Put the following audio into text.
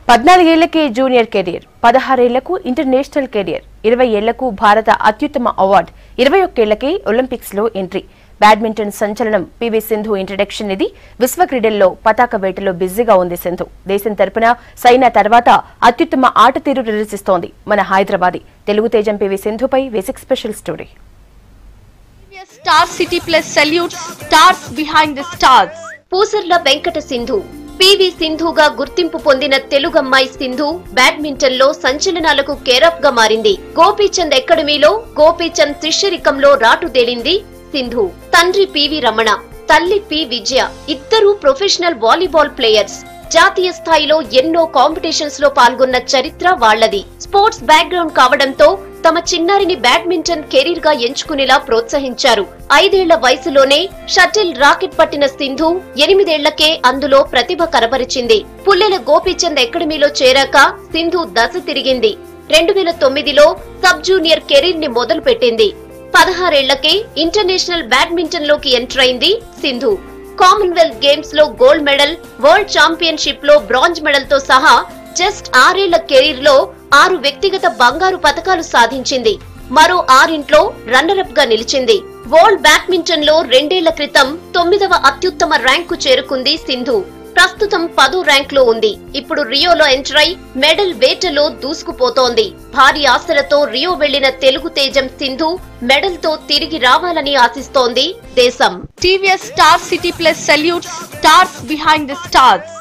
పద్నాలుగేళ్లకే junior career పదహారేళ్లకు international career ఇరవై ఏళ్లకు భారత అత్యుత్తమ అవార్డు ఇరవై ఒక్కేళ్లకే ఒలింపిక్స్ లో ఎంట్రీ బ్యాడ్మింటన్ సంచలనం పివి సింధు ఇంట్రడక్షన్ ఇది విశ్వ క్రీడల్లో పతాక వేటలో బిజీగా ఉంది సింధు దేశం తరపున సైనా తర్వాత అత్యుత్తమ ఆట తీరు ప్రదర్శిస్తోంది మన హైదరాబాదీ తెలుగు తేజం పివి సింధుపై basic special story Star City Plus salutes stars behind the stars. Pusarla Venkata Sindhu PV సింధుగా గుర్తింపు పొందిన తెలుగమ్మాయి సింధు బ్యాడ్మింటన్ లో సంచలనాలకు కేరఫ్ గా మారింది గోపీచంద్ అకాడమీలో గోపీచంద్ శిష్యరికంలో రాటుదేలింది సింధు తండ్రి పివి రమణ తల్లి పి విజయ ఇద్దరు ప్రొఫెషనల్ వాలీబాల్ ప్లేయర్స్ జాతీయ స్థాయిలో ఎన్నో కాంపిటీషన్స్ లో పాల్గొన్న చరిత్ర వాళ్లది స్పోర్ట్స్ బ్యాక్గ్రౌండ్ కావడంతో తమ చిన్నారిని బ్యాడ్మింటన్ కెరీర్ గా ఎంచుకునేలా ప్రోత్సహించారు ఐదేళ్ల వయసులోనే షటిల్ రాకెట్ పట్టిన సింధు ఎనిమిదేళ్లకే అందులో ప్రతిభ కనబరిచింది పుల్లెల గోపీచంద్ అకాడమీలో చేరాక సింధు దశ తిరిగింది రెండు వేల తొమ్మిదిలో సబ్ జూనియర్ కెరీర్ ని మొదలు పెట్టింది పదహారేళ్లకే ఇంటర్నేషనల్ బ్యాడ్మింటన్ లోకి ఎంటర్ అయింది సింధు కామన్వెల్త్ గేమ్స్ లో గోల్డ్ మెడల్ వరల్డ్ ఛాంపియన్షిప్ లో బ్రాంజ్ మెడల్ తో సహా జస్ట్ ఆరేళ్ల కెరీర్ లో ఆరు వ్యక్తిగత బంగారు పతకాలు సాధించింది మరో ఆరింట్లో రన్నర్ అప్ గా నిలిచింది వరల్డ్ బ్యాడ్మింటన్ లో రెండేళ్ల క్రితం తొమ్మిదవ అత్యుత్తమ ర్యాంకు చేరుకుంది సింధు ప్రస్తుతం పదో ర్యాంక్ లో ఉంది ఇప్పుడు రియోలో ఎంటర్ అయి మెడల్ వేటలో దూసుకుపోతోంది భారీ ఆశలతో రియో వెళ్లిన తెలుగు తేజం సింధు మెడల్ తో తిరిగి రావాలని ఆశిస్తోంది దేశం TVS Star City Plus salutes stars behind the stars.